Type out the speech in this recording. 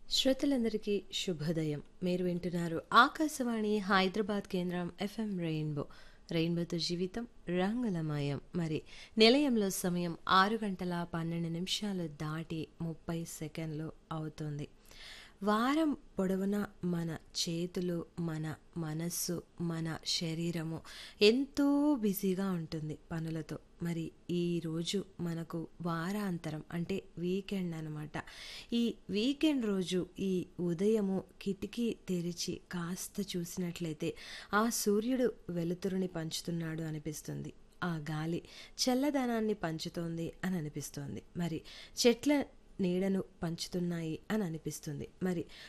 శ్రోతలందరికీ శుభోదయం మీరు వింటున్నారు ఆకాశవాణి హైదరాబాద్ కేంద్రం ఎఫ్ఎం రెయిన్బో రెయిన్బోతో జీవితం రంగులమయం మరి నిలయంలో సమయం ఆరు గంటల పన్నెండు నిమిషాలు దాటి ముప్పై సెకండ్లు అవుతుంది వారం పొడవునా మన చేతులు మన మనస్సు మన శరీరము ఎంతో బిజీగా ఉంటుంది పనులతో మరి ఈరోజు మనకు వారాంతరం అంటే వీకెండ్ అనమాట ఈ వీకెండ్ రోజు ఈ ఉదయము కిటికీ తెరిచి కాస్త చూసినట్లయితే ఆ సూర్యుడు వెలుతురుని పంచుతున్నాడు అనిపిస్తుంది ఆ గాలి చల్లదనాన్ని పంచుతోంది అని అనిపిస్తోంది మరి చెట్ల నీడను పంచుతున్నాయి అని అనిపిస్తుంది మరి